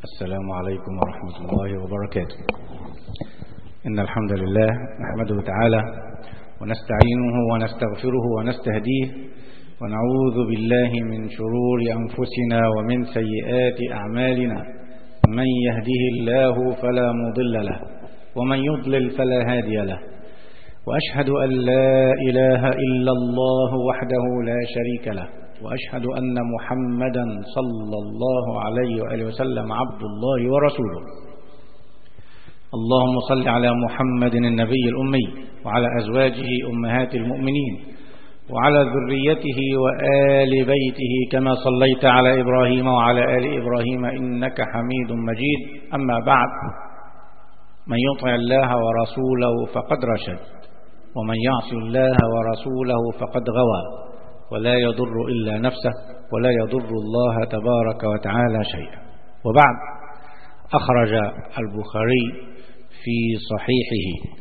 السلام عليكم ورحمة الله وبركاته إن الحمد لله نحمده تعالى ونستعينه ونستغفره ونستهديه ونعوذ بالله من شرور أنفسنا ومن سيئات أعمالنا من يهده الله فلا مضل له ومن يضلل فلا هادي له وأشهد أن لا إله إلا الله وحده لا شريك له وأشهد أن محمدا صلى الله عليه وآله وسلم عبد الله ورسوله اللهم صل على محمد النبي الأمي وعلى أزواجه أمهات المؤمنين وعلى ذريته وآل بيته كما صليت على إبراهيم وعلى آل إبراهيم إنك حميد مجيد أما بعد من يطع الله ورسوله فقد رشد ومن يعص الله ورسوله فقد غوى ولا يضر إلا نفسه ولا يضر الله تبارك وتعالى شيئا وبعد أخرج البخاري في صحيحه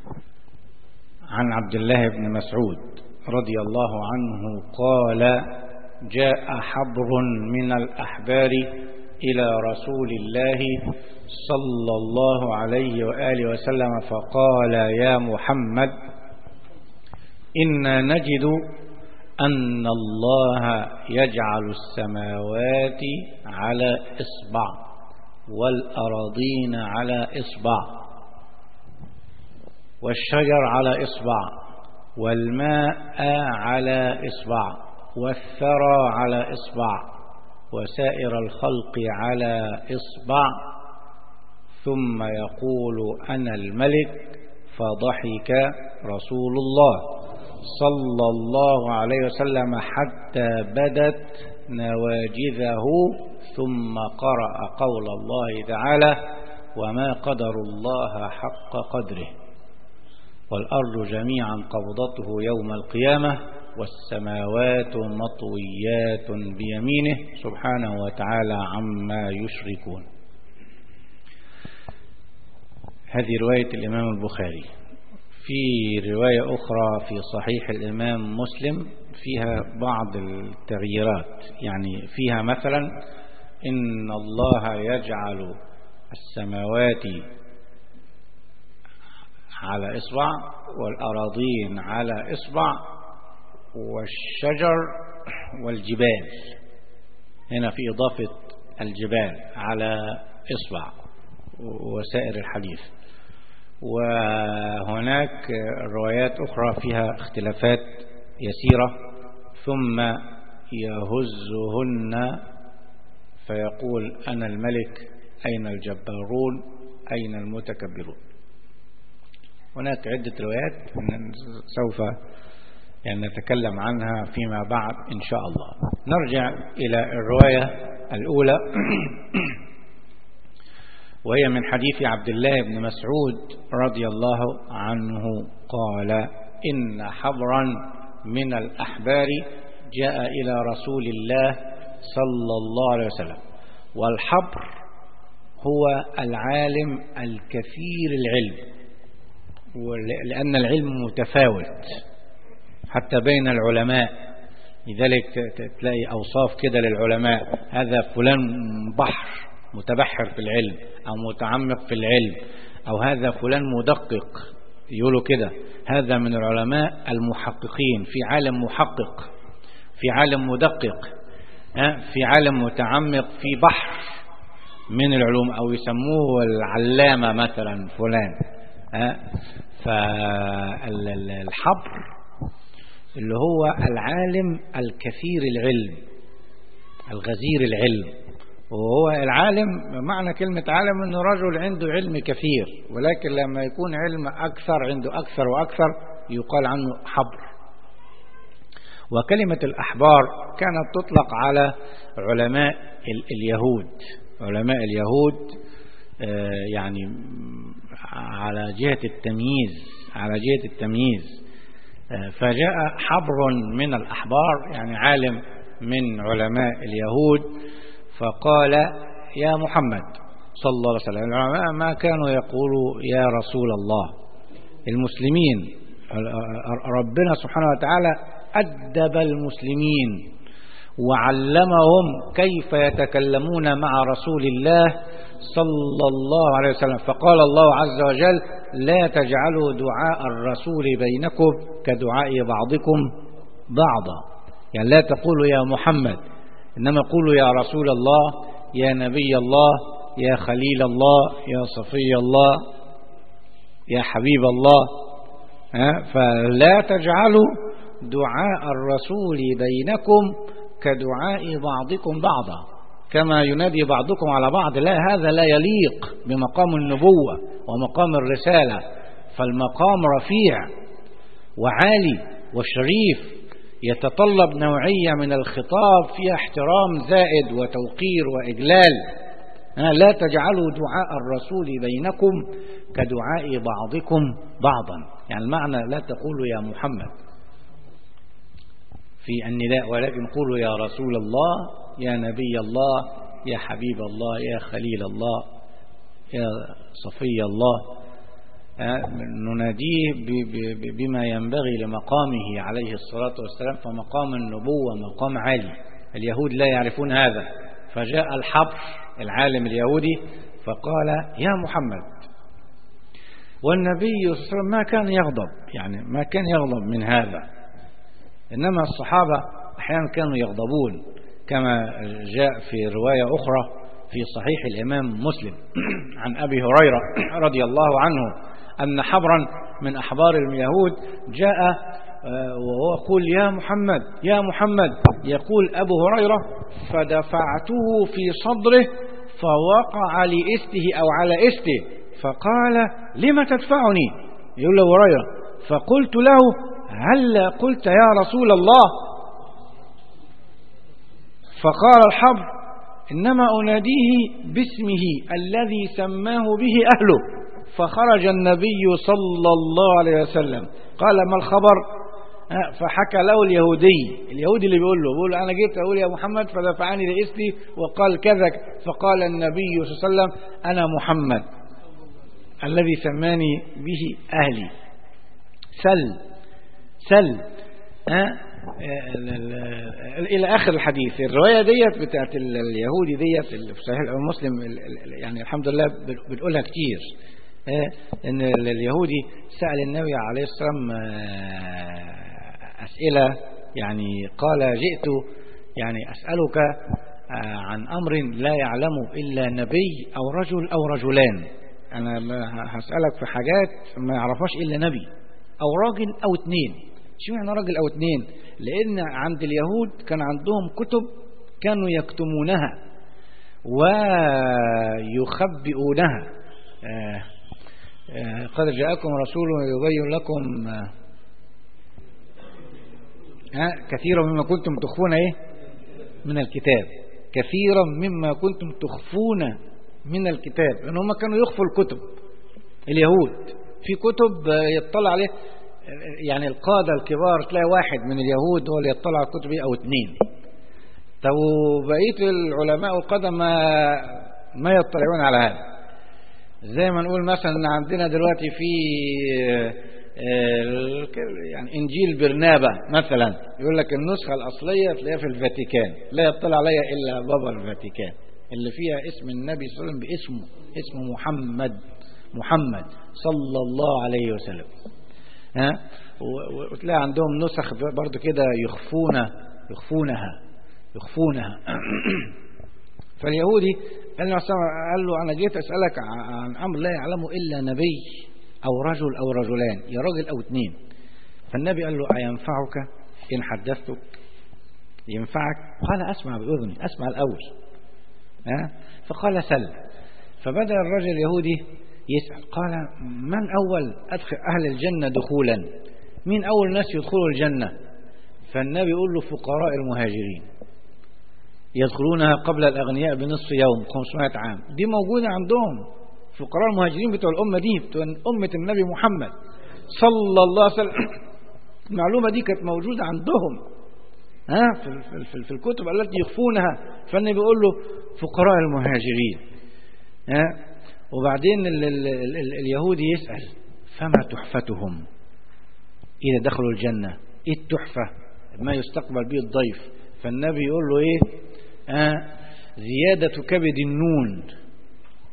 عن عبد الله بن مسعود رضي الله عنه قال جاء حبر من الأحبار إلى رسول الله صلى الله عليه وآله وسلم فقال يا محمد إنا نجد أن الله يجعل السماوات على إصبع والأراضين على إصبع والشجر على إصبع والماء على إصبع والثرى على إصبع وسائر الخلق على إصبع ثم يقول أنا الملك فضحك رسول الله صلى الله عليه وسلم حتى بدت نواجذه ثم قرأ قول الله تعالى وما قدر الله حق قدره والأرض جميعا قبضته يوم القيامة والسماوات مطويات بيمينه سبحانه وتعالى عما يشركون هذه رواية الإمام البخاري في رواية أخرى في صحيح الإمام مسلم فيها بعض التغييرات يعني فيها مثلا إن الله يجعل السماوات على إصبع والأراضين على إصبع والشجر والجبال هنا في إضافة الجبال على إصبع وسائر الحديث وهناك روايات أخرى فيها اختلافات يسيرة ثم يهزهن فيقول أنا الملك أين الجبارون أين المتكبرون هناك عدة روايات سوف يعني نتكلم عنها فيما بعد إن شاء الله نرجع إلى الرواية الأولى وهي من حديث عبد الله بن مسعود رضي الله عنه قال إن حبرا من الأحبار جاء إلى رسول الله صلى الله عليه وسلم والحبر هو العالم الكثير العلم لأن العلم متفاوت حتى بين العلماء لذلك تلاقي أوصاف كده للعلماء هذا فلان بحر متبحر في العلم أو متعمق في العلم أو هذا فلان مدقق يقولوا كده هذا من العلماء المحققين في عالم محقق في عالم مدقق في عالم متعمق في بحر من العلوم أو يسموه العلامة مثلا فلان فالحبر اللي هو العالم الكثير العلم الغزير العلم وهو العالم معنى كلمة عالم انه رجل عنده علم كثير ولكن لما يكون علم أكثر عنده أكثر وأكثر يقال عنه حبر وكلمة الأحبار كانت تطلق على علماء اليهود علماء اليهود يعني على جهة التمييز على جهة التمييز فجاء حبر من الأحبار يعني عالم من علماء اليهود فقال يا محمد صلى الله عليه وسلم العلماء ما كانوا يقولوا يا رسول الله المسلمين ربنا سبحانه وتعالى أدب المسلمين وعلمهم كيف يتكلمون مع رسول الله صلى الله عليه وسلم فقال الله عز وجل لا تجعلوا دعاء الرسول بينكم كدعاء بعضكم بعضا يعني لا تقولوا يا محمد إنما قولوا يا رسول الله يا نبي الله يا خليل الله يا صفي الله يا حبيب الله فلا تجعلوا دعاء الرسول بينكم كدعاء بعضكم بعضا كما ينادي بعضكم على بعض لا هذا لا يليق بمقام النبوة ومقام الرسالة فالمقام رفيع وعالي وشريف يتطلب نوعية من الخطاب فيها احترام زائد وتوقير وإجلال لا تجعلوا دعاء الرسول بينكم كدعاء بعضكم بعضا يعني المعنى لا تقولوا يا محمد في النداء ولكن قولوا يا رسول الله يا نبي الله يا حبيب الله يا خليل الله يا صفي الله نناديه بما ينبغي لمقامه عليه الصلاة والسلام فمقام النبوة مقام عالي اليهود لا يعرفون هذا فجاء الحبر العالم اليهودي فقال يا محمد والنبي صلى الله عليه وسلم ما كان يغضب يعني ما كان يغضب من هذا إنما الصحابة أحيانا كانوا يغضبون كما جاء في رواية أخرى في صحيح الإمام مسلم عن أبي هريرة رضي الله عنه أن حبرا من أحبار اليهود جاء وهو يقول يا محمد يا محمد يقول أبو هريرة فدفعته في صدره فوقع لإسته أو على إسته فقال لم تدفعني يقول له هريرة فقلت له هل قلت يا رسول الله فقال الحبر إنما أناديه باسمه الذي سماه به أهله فخرج النبي صلى الله عليه وسلم قال ما الخبر فحكى له اليهودي اليهودي اللي بيقول له بيقول أنا جيت أقول يا محمد فدفعني لإسلي وقال كذا فقال النبي صلى الله عليه وسلم أنا محمد الذي سماني به أهلي سل سل ها إلى آخر الحديث الرواية ديت بتاعت اليهودي ديت اللي في صحيح المسلم يعني الحمد لله بنقولها كتير ان اليهودي سأل النبي عليه الصلاة والسلام أسئلة يعني قال جئت يعني أسألك عن أمر لا يعلم إلا نبي أو رجل أو رجلان أنا هسألك في حاجات ما يعرفهاش إلا نبي أو راجل أو اتنين شو معنى راجل أو اتنين لأن عند اليهود كان عندهم كتب كانوا يكتمونها ويخبئونها آه آه قد جاءكم رسول يبين لكم آه كثيرا مما كنتم تخفون ايه من الكتاب كثيرا مما كنتم تخفون من الكتاب ان هم كانوا يخفوا الكتب اليهود في كتب يطلع عليه يعني القادة الكبار تلاقي واحد من اليهود هو اللي يطلع على الكتب او اثنين طب وبقية العلماء والقادة ما ما يطلعون على هذا زي ما نقول مثلا ان عندنا دلوقتي في يعني انجيل برنابا مثلا يقول لك النسخة الاصلية تلاقيها في الفاتيكان لا يطلع عليها الا بابا الفاتيكان اللي فيها اسم النبي صلى الله عليه وسلم باسمه اسمه محمد محمد صلى الله عليه وسلم ها وتلاقي عندهم نسخ برضو كده يخفون يخفونها يخفونها فاليهودي قال له قال له انا جيت اسالك عن امر لا يعلمه الا نبي او رجل او رجلان يا راجل او اثنين فالنبي قال له اينفعك ان حدثتك ينفعك قال اسمع باذني اسمع الاول ها فقال سل فبدا الرجل اليهودي يسال قال من اول ادخل اهل الجنه دخولا مين اول ناس يدخلوا الجنه فالنبي يقول له فقراء المهاجرين يدخلونها قبل الأغنياء بنصف يوم 500 عام دي موجودة عندهم فقراء المهاجرين بتوع الأمة دي بتوع أمة النبي محمد صلى الله عليه وسلم المعلومة دي كانت موجودة عندهم ها في, في, في الكتب التي يخفونها فالنبي بيقول له فقراء المهاجرين ها وبعدين ال ال ال ال اليهودي يسأل فما تحفتهم إذا دخلوا الجنة إيه التحفة ما يستقبل به الضيف فالنبي يقول له إيه آه زيادة كبد النون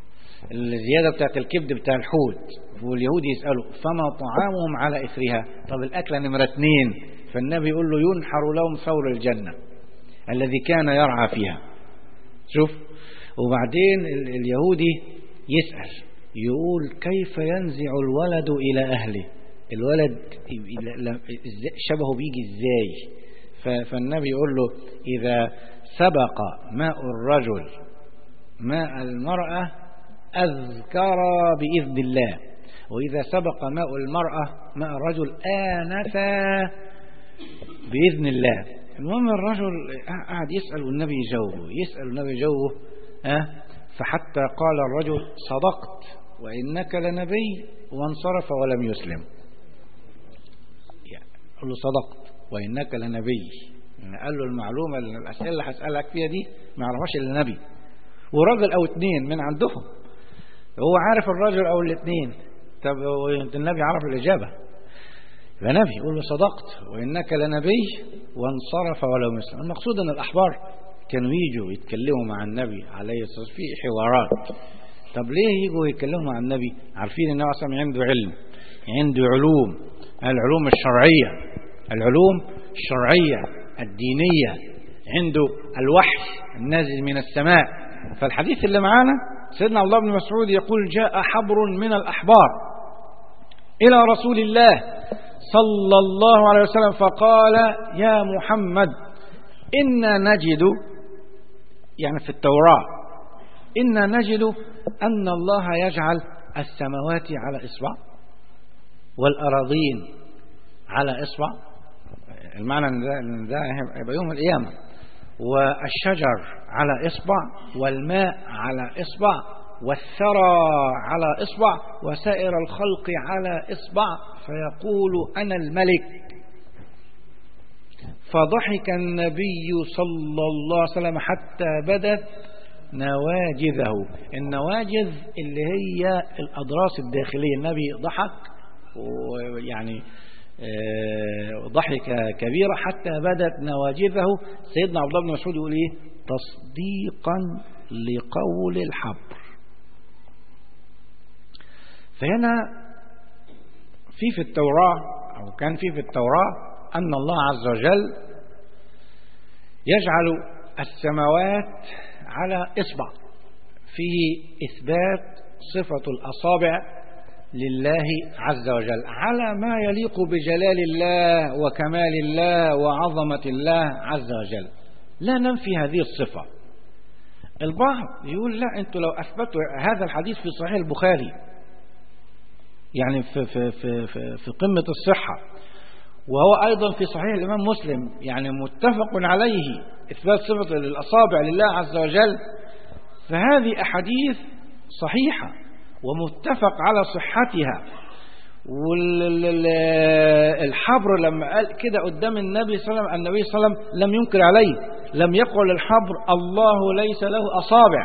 الزيادة بتاعت الكبد بتاع الحوت واليهود يسألوا فما طعامهم على إثرها طب الأكلة نمرة اثنين فالنبي يقول له ينحر لهم ثور الجنة الذي كان يرعى فيها شوف وبعدين اليهودي يسأل يقول كيف ينزع الولد إلى أهله الولد شبهه بيجي ازاي فالنبي يقول له إذا سبق ماء الرجل ماء المرأة أذكر بإذن الله وإذا سبق ماء المرأة ماء الرجل آنف بإذن الله المهم الرجل قاعد يسأل والنبي يجاوبه يسأل والنبي يجاوبه أه؟ فحتى قال الرجل صدقت وإنك لنبي وانصرف ولم يسلم يعني قال له صدقت وإنك لنبي يعني قال له المعلومة اللي الأسئلة اللي هسألك فيها دي ما يعرفهاش إلا نبي وراجل أو اتنين من عندهم هو عارف الراجل أو الاثنين طب النبي عرف الإجابة يبقى نبي يقول له صدقت وإنك لنبي وانصرف ولو مسلم المقصود أن الأحبار كانوا يجوا يتكلموا مع النبي عليه الصلاة والسلام في حوارات طب ليه يجوا يتكلموا مع النبي عارفين النبي صلى الله عليه وسلم عنده علم عنده علوم العلوم الشرعية العلوم الشرعية الدينية عنده الوحي النازل من السماء فالحديث اللي معانا سيدنا عبد الله بن مسعود يقول جاء حبر من الأحبار إلى رسول الله صلى الله عليه وسلم فقال يا محمد إنا نجد يعني في التوراة إنا نجد أن الله يجعل السماوات على إصبع والأراضين على إصبع المعنى أن ده هيبقى يوم القيامة والشجر على إصبع والماء على إصبع والثرى على إصبع وسائر الخلق على إصبع فيقول أنا الملك فضحك النبي صلى الله عليه وسلم حتى بدت نواجذه النواجذ اللي هي الأضراس الداخلية النبي ضحك ويعني ضحك كبيرة حتى بدت نواجذه سيدنا عبد الله بن مسعود يقول ايه تصديقا لقول الحبر فهنا في في التوراة أو كان في في التوراة أن الله عز وجل يجعل السماوات على إصبع فيه إثبات صفة الأصابع لله عز وجل على ما يليق بجلال الله وكمال الله وعظمة الله عز وجل لا ننفي هذه الصفة البعض يقول لا انتوا لو اثبتوا هذا الحديث في صحيح البخاري يعني في في في في, في قمة الصحة وهو أيضا في صحيح الإمام مسلم يعني متفق عليه إثبات صفة الأصابع لله عز وجل فهذه أحاديث صحيحة ومتفق على صحتها والحبر لما قال كده قدام النبي صلى الله عليه وسلم النبي صلى الله عليه وسلم لم ينكر عليه لم يقل الحبر الله ليس له أصابع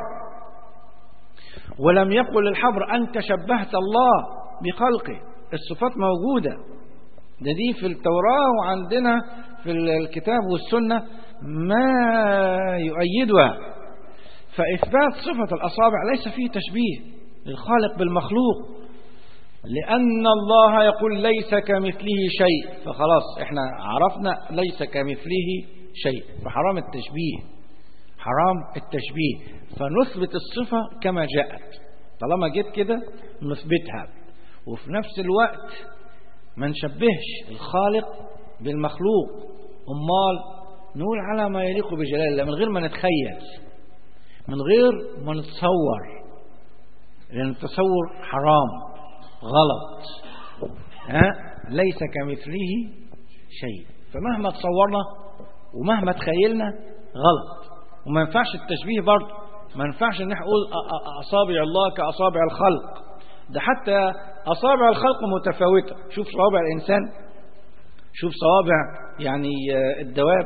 ولم يقل الحبر أنت شبهت الله بخلقه الصفات موجودة ده دي في التوراة وعندنا في الكتاب والسنة ما يؤيدها فإثبات صفة الأصابع ليس فيه تشبيه للخالق بالمخلوق لأن الله يقول ليس كمثله شيء فخلاص احنا عرفنا ليس كمثله شيء فحرام التشبيه حرام التشبيه فنثبت الصفة كما جاءت طالما جيت كده نثبتها وفي نفس الوقت ما نشبهش الخالق بالمخلوق أمال نقول على ما يليق بجلال الله من غير ما نتخيل من غير ما نتصور لأن التصور حرام غلط ها ليس كمثله شيء فمهما تصورنا ومهما تخيلنا غلط وما ينفعش التشبيه برضه ما ينفعش ان احنا نقول اصابع الله كاصابع الخلق ده حتى اصابع الخلق متفاوته شوف صوابع الانسان شوف صوابع يعني الدواب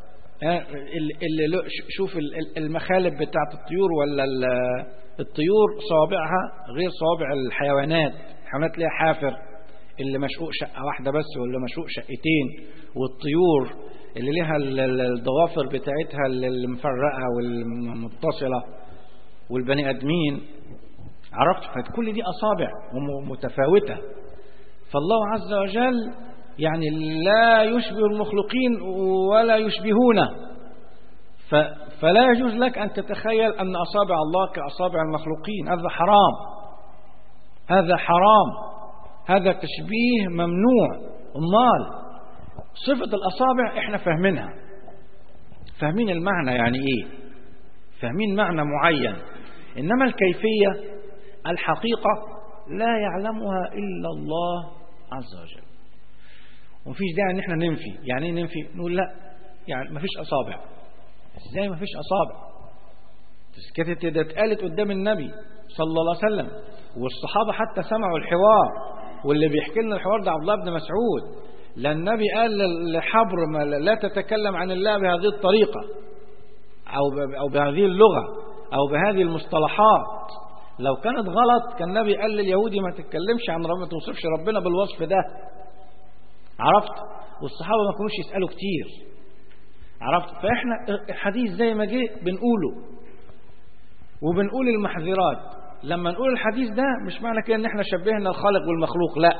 اللي شوف المخالب بتاعت الطيور ولا الطيور صوابعها غير صوابع الحيوانات الحيوانات ليها حافر اللي مشقوق شقة واحدة بس واللي مشقوق شقتين والطيور اللي ليها الضوافر بتاعتها المفرقة والمتصلة والبني آدمين عرفت فكل دي أصابع متفاوتة فالله عز وجل يعني لا يشبه المخلوقين ولا يشبهونه فلا يجوز لك أن تتخيل أن أصابع الله كأصابع المخلوقين هذا حرام هذا حرام هذا تشبيه ممنوع امال صفة الأصابع احنا فاهمينها فاهمين المعنى يعني ايه فاهمين معنى معين إنما الكيفية الحقيقة لا يعلمها إلا الله عز وجل ومفيش داعي ان احنا ننفي يعني ايه ننفي نقول لا يعني مفيش أصابع ازاي مفيش أصابع كانت ده اتقالت قدام النبي صلى الله عليه وسلم والصحابة حتى سمعوا الحوار واللي بيحكي لنا الحوار ده عبد الله بن مسعود لا النبي قال لحبر ما لا تتكلم عن الله بهذه الطريقة أو أو بهذه اللغة أو بهذه المصطلحات لو كانت غلط كان النبي قال لليهودي ما تتكلمش عن ربنا ما توصفش ربنا بالوصف ده عرفت والصحابة ما كانوش يسألوا كتير عرفت فإحنا الحديث زي ما جه بنقوله وبنقول المحذرات لما نقول الحديث ده مش معنى كده ان احنا شبهنا الخالق والمخلوق لا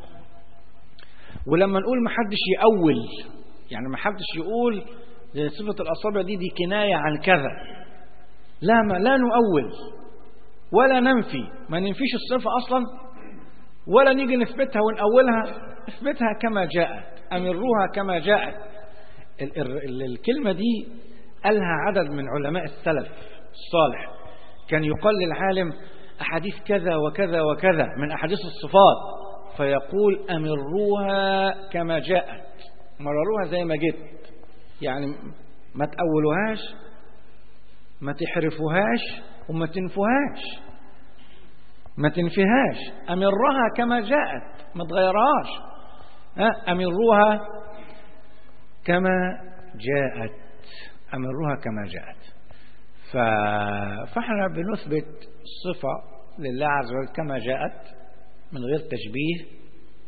ولما نقول ما حدش يأول يعني ما حدش يقول صفة الأصابع دي دي كناية عن كذا لا ما لا نؤول ولا ننفي ما ننفيش الصفة أصلا ولا نيجي نثبتها ونأولها اثبتها كما جاءت أمروها كما جاءت الكلمة دي قالها عدد من علماء السلف الصالح كان يقال للعالم أحاديث كذا وكذا وكذا من أحاديث الصفات فيقول أمروها كما جاءت مرروها زي ما جت يعني ما تأولوهاش ما تحرفوهاش وما تنفوهاش ما تنفيهاش أمرها كما جاءت ما تغيرهاش أمروها كما جاءت أمروها كما جاءت ف... فاحنا بنثبت الصفة لله عز وجل كما جاءت من غير تشبيه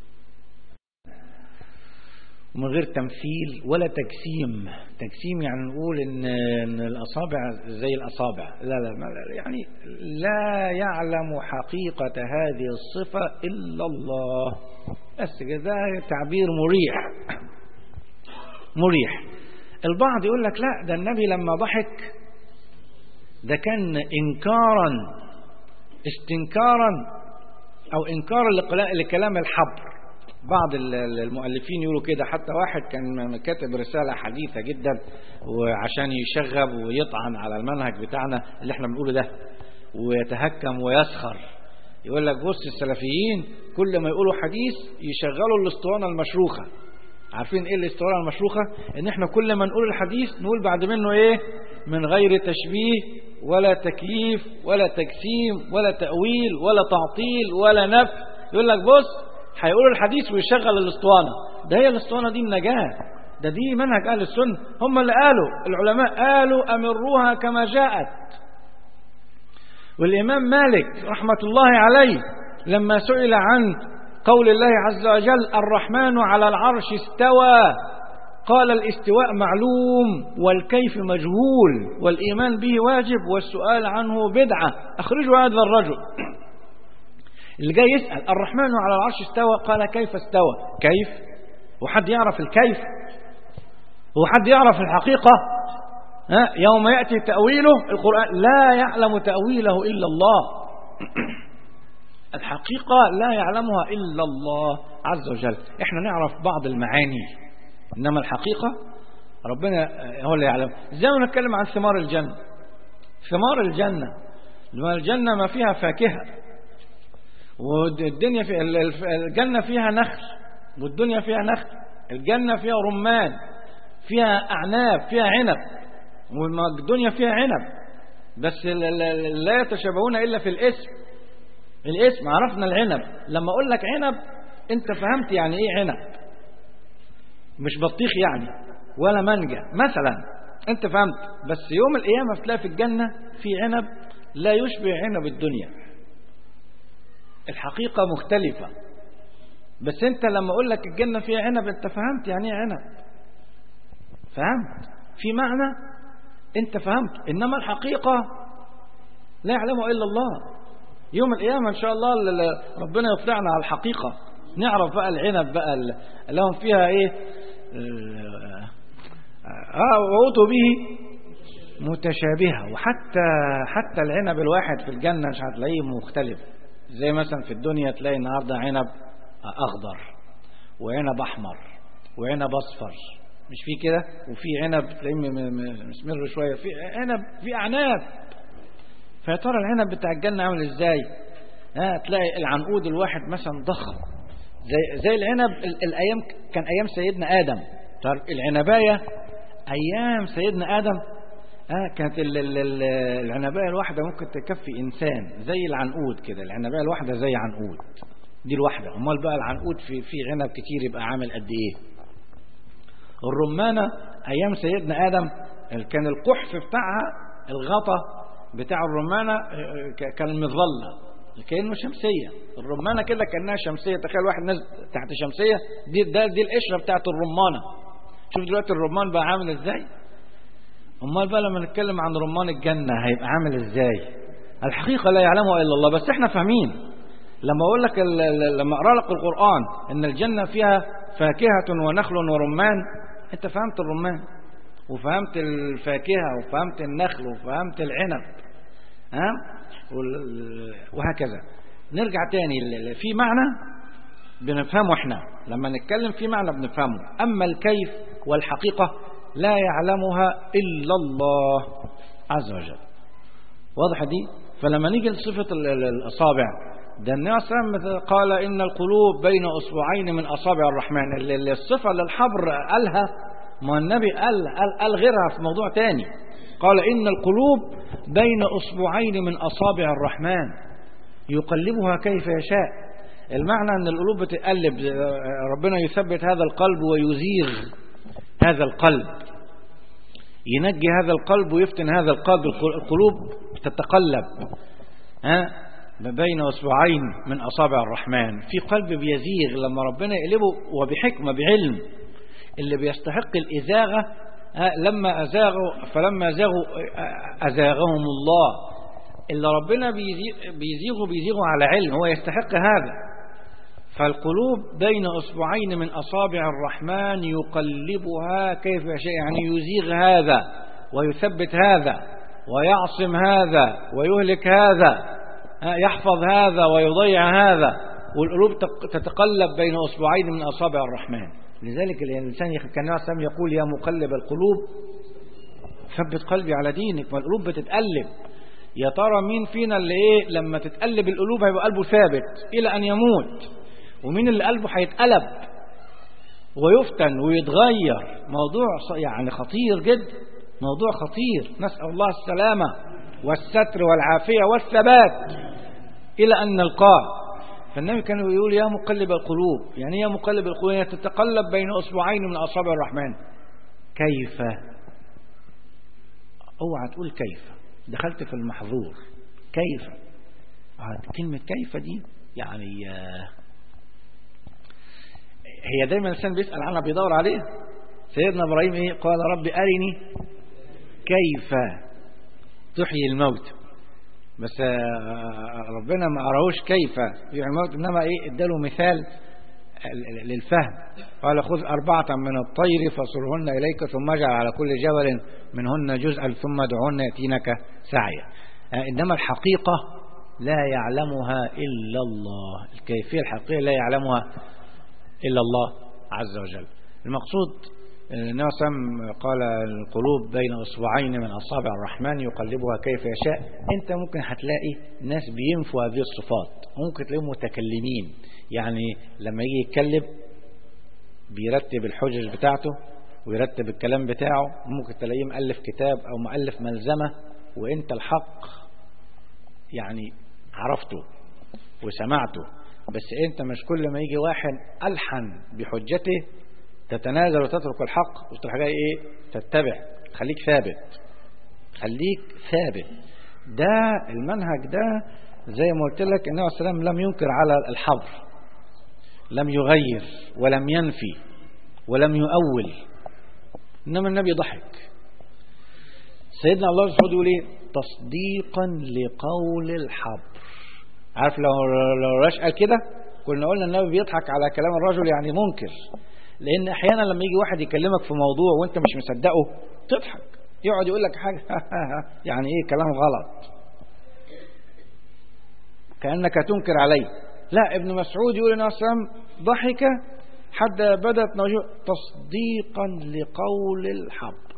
ومن غير تمثيل ولا تجسيم تجسيم يعني نقول ان, إن الأصابع زي الأصابع لا لا يعني لا يعلم حقيقة هذه الصفة إلا الله بس كده تعبير مريح مريح البعض يقول لك لا ده النبي لما ضحك ده كان إنكارا استنكارا أو إنكارا لكلام الحبر بعض المؤلفين يقولوا كده حتى واحد كان كاتب رسالة حديثة جدا وعشان يشغب ويطعن على المنهج بتاعنا اللي احنا بنقوله ده ويتهكم ويسخر يقول لك بص السلفيين كل ما يقولوا حديث يشغلوا الاسطوانة المشروخة عارفين ايه الاسطوانة المشروخة ان احنا كل ما نقول الحديث نقول بعد منه ايه من غير تشبيه ولا تكييف ولا تجسيم ولا تأويل ولا تعطيل ولا نفي يقول لك بص هيقولوا الحديث ويشغل الاسطوانة ده هي الاسطوانة دي النجاة ده دي منهج أهل السنة هم اللي قالوا العلماء قالوا أمروها كما جاءت والإمام مالك رحمة الله عليه لما سئل عن قول الله عز وجل الرحمن على العرش استوى قال الاستواء معلوم والكيف مجهول والإيمان به واجب والسؤال عنه بدعة أخرجوا هذا الرجل اللي جاي يسأل الرحمن على العرش استوى قال كيف استوى كيف وحد يعرف الكيف هو حد يعرف الحقيقة ها يوم يأتي تأويله القرآن لا يعلم تأويله إلا الله الحقيقة لا يعلمها إلا الله عز وجل احنا نعرف بعض المعاني إنما الحقيقة ربنا هو اللي يعلم ازاي نتكلم عن ثمار الجنة ثمار الجنة الجنة ما فيها فاكهة والدنيا في الجنة فيها نخل والدنيا فيها نخل الجنة فيها رمان فيها أعناب فيها عنب والدنيا فيها عنب بس لا يتشابهون إلا في الاسم الاسم عرفنا العنب لما أقول لك عنب أنت فهمت يعني إيه عنب مش بطيخ يعني ولا مانجا مثلا أنت فهمت بس يوم القيامة تلاقي في الجنة في عنب لا يشبه عنب الدنيا الحقيقة مختلفة بس انت لما اقول لك الجنة فيها عنب انت فهمت يعني ايه عنب فهمت في معنى انت فهمت انما الحقيقة لا يعلمه الا الله يوم القيامة إن شاء الله ل- ل- ربنا يطلعنا على الحقيقة نعرف بقى العنب بقى ال- لهم فيها إيه ال- آه وأوتوا به متشابهة وحتى حتى العنب الواحد في الجنة مش هتلاقيه مختلف زي مثلا في الدنيا تلاقي النهاردة عنب أخضر وعنب أحمر وعنب أصفر مش في كده وفي عنب تلاقيه م- م- مسمر شوية في عنب في أعناب فيا ترى العنب بتاع الجنة عامل ازاي ها تلاقي العنقود الواحد مثلا ضخم زي زي العنب ال- الايام كان ايام سيدنا ادم تعرف العنبايه ايام سيدنا ادم ها كانت ال- ال- ال- العنبايه الواحده ممكن تكفي انسان زي العنقود كده العنبايه الواحده زي عنقود دي الواحده امال بقى العنقود في في عنب كتير يبقى عامل قد ايه الرمانة أيام سيدنا آدم كان القحف بتاعها الغطا بتاع الرمانة آه، ك- كان مظلة كأنه شمسية الرمانة كده كأنها شمسية تخيل واحد نازل تحت شمسية دي ده دي القشرة بتاعت الرمانة شوف دلوقتي الرمان بقى عامل ازاي امال بقى لما نتكلم عن رمان الجنة هيبقى عامل ازاي الحقيقة لا يعلمها إلا الله بس احنا فاهمين لما أقول لك ال- ال- لما أقرأ لك القرآن إن الجنة فيها فاكهة ونخل ورمان أنت فهمت الرمان وفهمت الفاكهة وفهمت النخل وفهمت العنب ها وال- وهكذا نرجع تاني ل- ل- في معنى بنفهمه احنا لما نتكلم في معنى بنفهمه أما الكيف والحقيقة لا يعلمها إلا الله عز وجل واضحة دي فلما نيجي لصفة ال- ال- الأصابع ده النبي صلى الله عليه وسلم قال إن القلوب بين أصبعين من أصابع الرحمن ال- ال- الصفة للحبر قالها ما النبي قال, قال, قال غيرها في موضوع تاني قال إن القلوب بين أصبعين من أصابع الرحمن يقلبها كيف يشاء المعنى أن القلوب بتقلب ربنا يثبت هذا القلب ويزيغ هذا القلب ينجي هذا القلب ويفتن هذا القلب القلوب تتقلب ها ما بين اصبعين من اصابع الرحمن في قلب بيزيغ لما ربنا يقلبه وبحكمه بعلم اللي بيستحق الازاغه ها لما ازاغوا فلما زاغوا ازاغهم الله اللي ربنا بيزيغ بيزيغوا بيزيغوا على علم هو يستحق هذا فالقلوب بين اصبعين من اصابع الرحمن يقلبها كيف يشاء يعني يزيغ هذا ويثبت هذا ويعصم هذا ويهلك هذا ها، يحفظ هذا ويضيع هذا والقلوب تق- تتقلب بين اصبعين من اصابع الرحمن لذلك الانسان يخ- كان النبي صلى الله عليه وسلم يقول يا مقلب القلوب ثبت قلبي على دينك والقلوب بتتقلب يا ترى مين فينا اللي ايه لما تتقلب القلوب هيبقى قلبه ثابت الى ان يموت ومين اللي قلبه هيتقلب ويفتن ويتغير موضوع ص- يعني خطير جدا موضوع خطير نسأل الله السلامة والستر والعافية والثبات إلى أن نلقاه فالنبي كان يقول يا مقلب القلوب يعني يا مقلب القلوب يعني تتقلب بين أصبعين من أصابع الرحمن كيف اوعى تقول كيف دخلت في المحظور كيف آه، كلمة كيف دي يعني آه، هي دايما الإنسان بيسأل عنها بيدور عليه سيدنا إبراهيم إيه قال رب أرني كيف تحيي الموت بس آه، ربنا ما أراهوش كيف يحيي الموت إنما إيه اداله مثال للفهم قال خذ أربعة من الطير فصرهن إليك ثم اجعل على كل جبل منهن جزءا ثم ادعهن يأتينك سعيا آه، إنما الحقيقة لا يعلمها إلا الله الكيفية الحقيقية لا يعلمها إلا الله عز وجل المقصود النبي صلى الله عليه وسلم قال القلوب بين اصبعين من اصابع الرحمن يقلبها كيف يشاء انت ممكن هتلاقي ناس بينفوا هذه الصفات ممكن تلاقيهم متكلمين يعني لما يجي يتكلم بيرتب الحجج بتاعته ويرتب الكلام بتاعه ممكن تلاقيه مؤلف كتاب او مؤلف ملزمه وانت الحق يعني عرفته وسمعته بس انت مش كل ما يجي واحد الحن بحجته تتنازل وتترك الحق وتروح جاي ايه تتبع خليك ثابت خليك ثابت ده المنهج ده زي ما قلت لك النبي صلى الله عليه وسلم لم ينكر على الحظر لم يغير ولم ينفي ولم يؤول انما النبي ضحك سيدنا الله سبحانه يقول ايه تصديقا لقول الحبر عارف لو لو رش قال كده كنا قلنا النبي بيضحك على كلام الرجل يعني منكر لان احيانا لما يجي واحد يكلمك في موضوع وانت مش مصدقه تضحك يقعد يقول لك حاجه يعني ايه كلام غلط كانك تنكر عليه لا ابن مسعود يقول النبي صلى الله عليه وسلم ضحك حتى بدت نوجه تصديقا لقول الحبر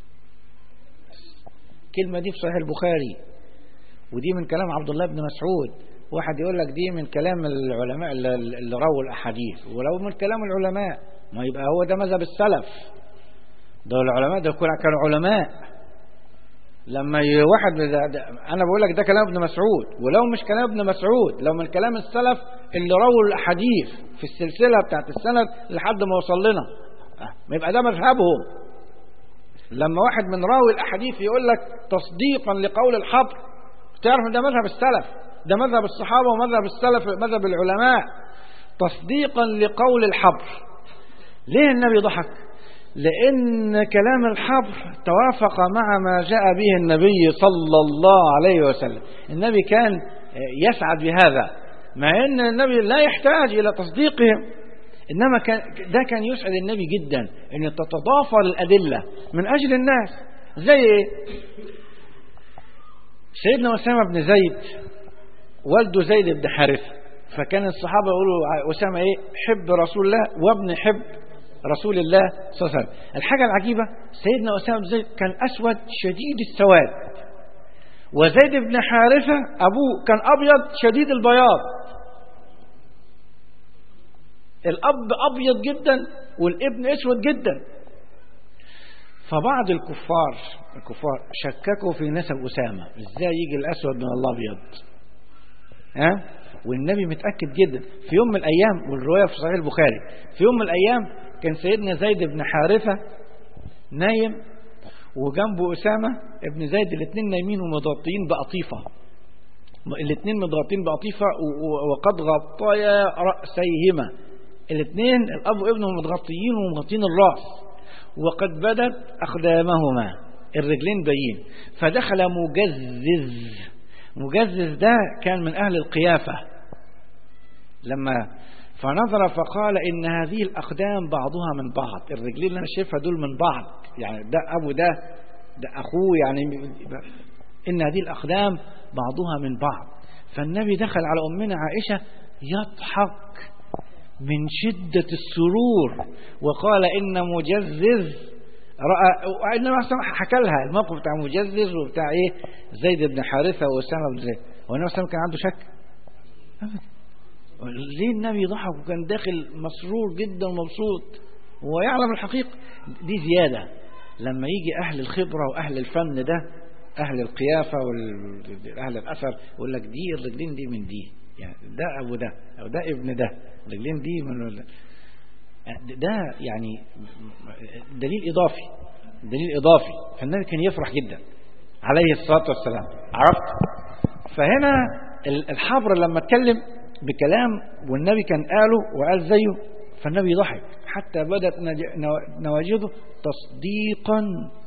الكلمه دي في صحيح البخاري ودي من كلام عبد الله بن مسعود واحد يقول لك دي من كلام العلماء اللي اللي رووا الاحاديث ولو من كلام العلماء ما يبقى هو ده مذهب السلف ده العلماء ده كانوا علماء لما ي- واحد ده ده انا بقول لك ده كلام ابن مسعود ولو مش كلام ابن مسعود لو من كلام السلف اللي رووا الاحاديث في السلسله بتاعت السند لحد ما وصل لنا آه، ما يبقى ده مذهبهم لما واحد من راوي الاحاديث يقول لك تصديقا لقول الحبر تعرف ان ده مذهب السلف ده مذهب الصحابه ومذهب السلف مذهب العلماء تصديقا لقول الحبر ليه النبي ضحك لأن كلام الحبر توافق مع ما جاء به النبي صلى الله عليه وسلم النبي كان يسعد بهذا مع أن النبي لا يحتاج إلى تصديقهم إنما كان ده كان يسعد النبي جدا أن تتضافر الأدلة من أجل الناس زي إيه؟ سيدنا أسامة بن زيد والده زيد بن حارثة فكان الصحابة يقولوا أسامة إيه حب رسول الله وابن حب رسول الله صلى الله عليه وسلم الحاجة العجيبة سيدنا أسامة بن زيد كان أسود شديد السواد وزيد بن حارثة أبوه كان أبيض شديد البياض الأب أبيض جدا والابن أسود جدا فبعض الكفار الكفار شككوا في نسب أسامة إزاي يجي الأسود من الأبيض ها والنبي متأكد جدا في يوم من الأيام والرواية في صحيح البخاري في يوم من الأيام كان سيدنا زيد بن حارثة نايم وجنبه أسامة ابن زيد الاثنين نايمين ومتغطيين بقطيفة الاثنين متغطين بقطيفة و- و- وقد غطيا رأسيهما الاثنين الأب وابنه متغطيين ومغطين الرأس وقد بدت أقدامهما الرجلين باين فدخل مجزز مجزز ده كان من أهل القيافة لما فنظر فقال إن هذه الأقدام بعضها من بعض الرجلين اللي أنا شايفها دول من بعض يعني ده أبو ده ده أخوه يعني إن هذه الأقدام بعضها من بعض فالنبي دخل على أمنا عائشة يضحك من شدة السرور وقال إن مجزز رأى إنما حكى لها الموقف بتاع مجزز وبتاع إيه زيد بن حارثة وأسامة بن زيد هو النبي صلى الله عليه وسلم كان عنده شك أبدا ليه النبي ضحك وكان داخل مسرور جدا ومبسوط هو يعلم الحقيقة دي زيادة لما يجي أهل الخبرة وأهل الفن ده أهل القيافة وأهل الأثر يقول لك دي الرجلين دي من دي يعني ده أبو ده أو ده ابن ده الرجلين دي من ده يعني دليل إضافي دليل إضافي فالنبي كان يفرح جدا عليه الصلاة والسلام عرفت فهنا الحبر لما اتكلم بكلام والنبي كان قاله وقال زيه فالنبي ضحك حتى بدت نواجذه تصديقا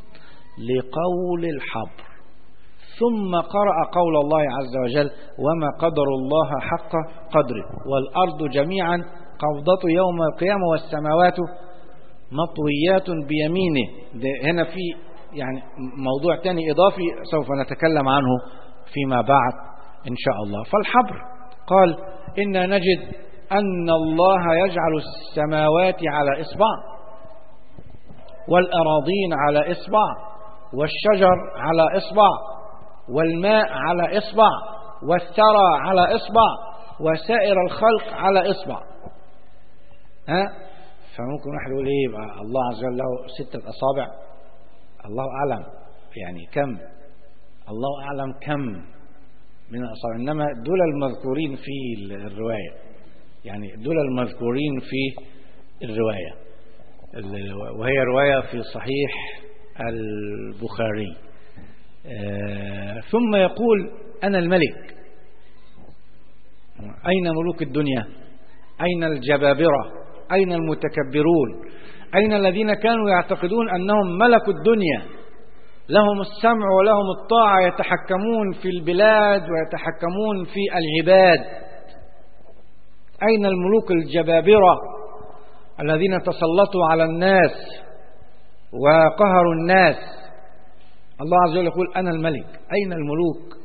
لقول الحبر ثم قرأ قول الله عز وجل وما قدر الله حق قدره والأرض جميعا قبضته يوم القيامة والسماوات مطويات بيمينه هنا في يعني موضوع تاني إضافي سوف نتكلم عنه فيما بعد إن شاء الله فالحبر قال إنا نجد أن الله يجعل السماوات على إصبع والأراضين على إصبع والشجر على إصبع والماء على إصبع والثرى على إصبع وسائر الخلق على إصبع ها فممكن واحد يقول ايه يبقى الله عز وجل له ستة أصابع الله أعلم يعني كم الله أعلم كم من الأصابع إنما دول المذكورين في الرواية يعني دول المذكورين في الرواية وهي رواية في صحيح البخاري آه ثم يقول أنا الملك أين ملوك الدنيا أين الجبابرة أين المتكبرون أين الذين كانوا يعتقدون أنهم ملكوا الدنيا لهم السمع ولهم الطاعة يتحكمون في البلاد ويتحكمون في العباد أين الملوك الجبابرة الذين تسلطوا على الناس وقهروا الناس الله عز وجل يقول أنا الملك أين الملوك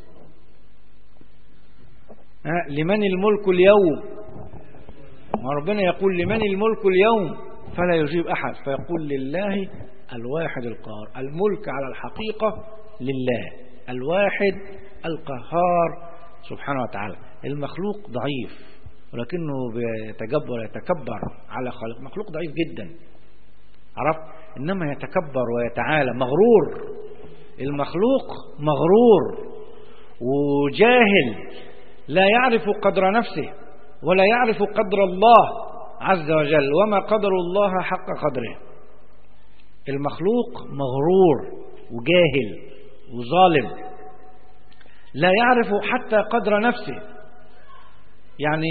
ها لمن الملك اليوم وربنا يقول لمن الملك اليوم فلا يجيب أحد فيقول لله الواحد القهار الملك على الحقيقة لله الواحد القهار سبحانه وتعالى المخلوق ضعيف ولكنه بيتجبر يتكبر على خالق مخلوق ضعيف جدا عرفت إنما يتكبر ويتعالى مغرور المخلوق مغرور وجاهل لا يعرف قدر نفسه ولا يعرف قدر الله عز وجل وما قدر الله حق قدره المخلوق مغرور وجاهل وظالم لا يعرف حتى قدر نفسه يعني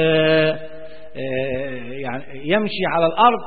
يعني يمشي على الأرض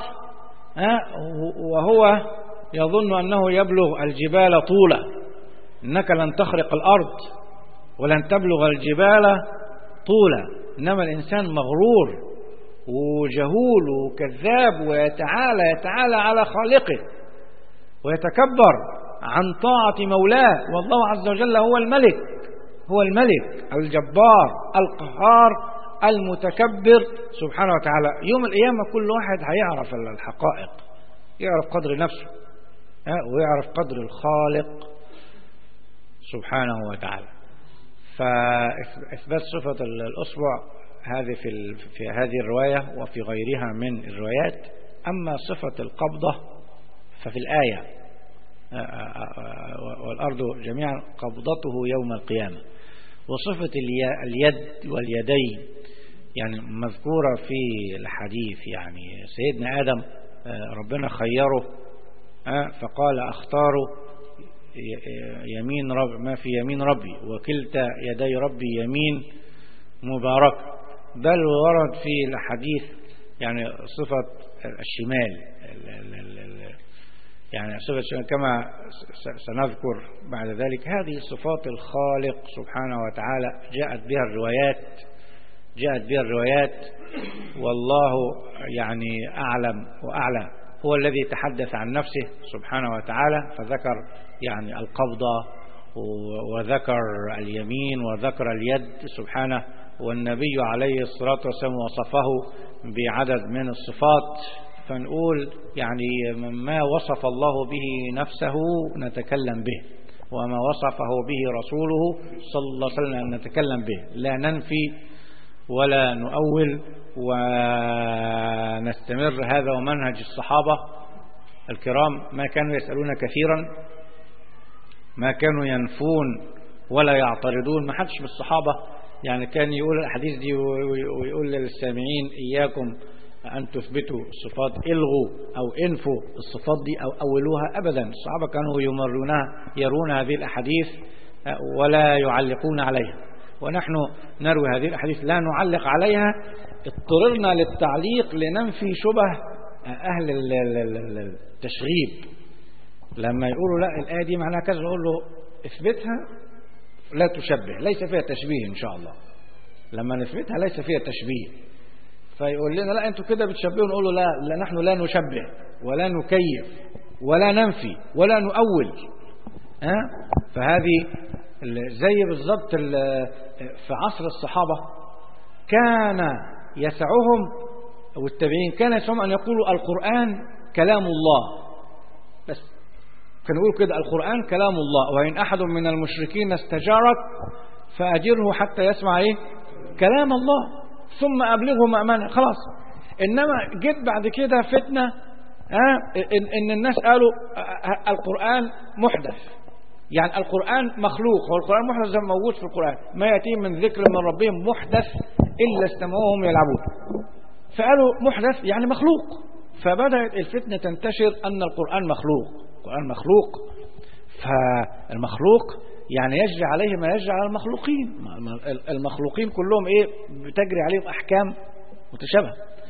وهو يظن أنه يبلغ الجبال طولا إنك لن تخرق الأرض ولن تبلغ الجبال طولا إنما الإنسان مغرور وجهول وكذاب ويتعالى يتعالى على خالقه ويتكبر عن طاعة مولاه والله عز وجل هو الملك هو الملك الجبار القهار المتكبر سبحانه وتعالى يوم القيامة كل واحد هيعرف الحقائق يعرف قدر نفسه ويعرف قدر الخالق سبحانه وتعالى فإثبات صفة الأصبع هذه في في هذه الرواية وفي غيرها من الروايات أما صفة القبضة ففي الآية والأرض جميعا قبضته يوم القيامة وصفة اليد واليدين يعني مذكورة في الحديث يعني سيدنا آدم ربنا خيره فقال اختاره يمين رب ما في يمين ربي وكلتا يدي ربي يمين مبارك بل ورد في الحديث يعني صفة الشمال يعني صفة الشمال كما سنذكر بعد ذلك هذه صفات الخالق سبحانه وتعالى جاءت بها الروايات جاءت بها الروايات والله يعني أعلم وأعلى هو الذي تحدث عن نفسه سبحانه وتعالى فذكر يعني القبضة وذكر اليمين وذكر اليد سبحانه والنبي عليه الصلاة والسلام وصفه بعدد من الصفات فنقول يعني ما وصف الله به نفسه نتكلم به وما وصفه به رسوله صلى الله عليه وسلم نتكلم به لا ننفي ولا نؤول ونستمر هذا ومنهج الصحابة الكرام ما كانوا يسألون كثيرا ما كانوا ينفون ولا يعترضون ما حدش من الصحابة يعني كان يقول الحديث دي ويقول للسامعين إياكم أن تثبتوا الصفات الغوا أو انفوا الصفات دي أو أولوها أبدا الصحابة كانوا يمرونها يرون هذه الأحاديث ولا يعلقون عليها ونحن نروي هذه الأحاديث لا نعلق عليها اضطررنا للتعليق لننفي شبه أهل التشغيب لما يقولوا لا الآية دي معناها كذا نقول له اثبتها لا تشبه ليس فيها تشبيه إن شاء الله لما نثبتها ليس فيها تشبيه فيقول لنا لا انتوا كده بتشبهوا نقول له لا, لا نحن لا نشبه ولا نكيف ولا ننفي ولا نؤول ها فهذه زي بالضبط في عصر الصحابة كان يسعهم والتابعين كان يسعهم أن يقولوا القرآن كلام الله بس كانوا يقولوا كده القرآن كلام الله وإن أحد من المشركين استجارك فأجره حتى يسمع إيه كلام الله ثم أبلغه مأمنة خلاص إنما جيت بعد كده فتنة ها إن, إن الناس قالوا القرآن محدث يعني القرآن مخلوق هو القرآن محدث زي ما موجود في القرآن ما يأتيهم من ذكر من ربهم محدث إلا استمعوهم يلعبون فقالوا محدث يعني مخلوق فبدأت الفتنة تنتشر أن القرآن مخلوق القرآن مخلوق فالمخلوق يعني يجري عليه ما يجري على المخلوقين المخلوقين كلهم ايه بتجري عليهم احكام متشابهه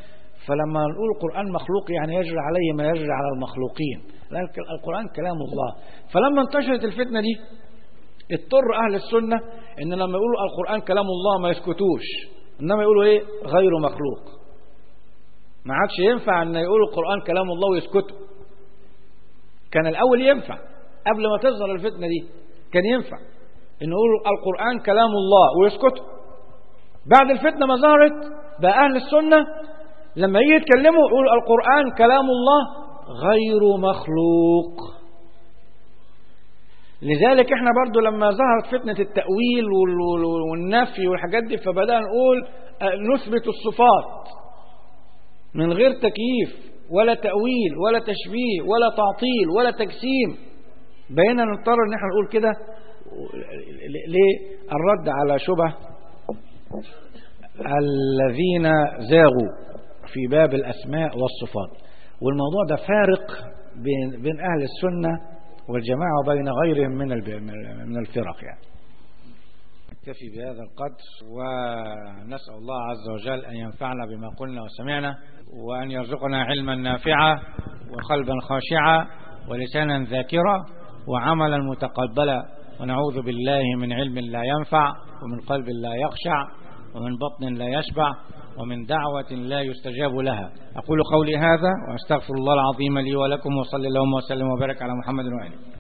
فلما نقول القرآن مخلوق يعني يجري عليه ما يجري على المخلوقين لأن القرآن كلام الله فلما انتشرت الفتنة دي اضطر أهل السنة إن لما يقولوا القرآن كلام الله ما يسكتوش إنما يقولوا إيه غير مخلوق ما عادش ينفع أن يقولوا القرآن كلام الله ويسكتوا كان الأول ينفع قبل ما تظهر الفتنة دي كان ينفع إن يقولوا القرآن كلام الله ويسكتوا بعد الفتنة ما ظهرت بقى أهل السنة لما يجي يتكلموا يقولوا القرآن كلام الله غير مخلوق لذلك احنا برضو لما ظهرت فتنة التأويل والنفي والحاجات دي فبدأنا نقول نثبت الصفات من غير تكييف ولا تأويل ولا تشبيه ولا تعطيل ولا تجسيم بقينا نضطر ان احنا نقول كده ليه الرد على شبه الذين زاغوا في باب الأسماء والصفات والموضوع ده فارق بين, بين أهل السنة والجماعة وبين غيرهم من من الفرق يعني نكتفي بهذا القدر ونسأل الله عز وجل أن ينفعنا بما قلنا وسمعنا وأن يرزقنا علما نافعا وقلبا خاشعا ولسانا ذاكرا وعملا متقبلا ونعوذ بالله من علم لا ينفع ومن قلب لا يخشع ومن بطن لا يشبع ومن دعوة لا يستجاب لها أقول قولي هذا وأستغفر الله العظيم لي ولكم وصلى اللهم وسلم وبارك على محمد وآله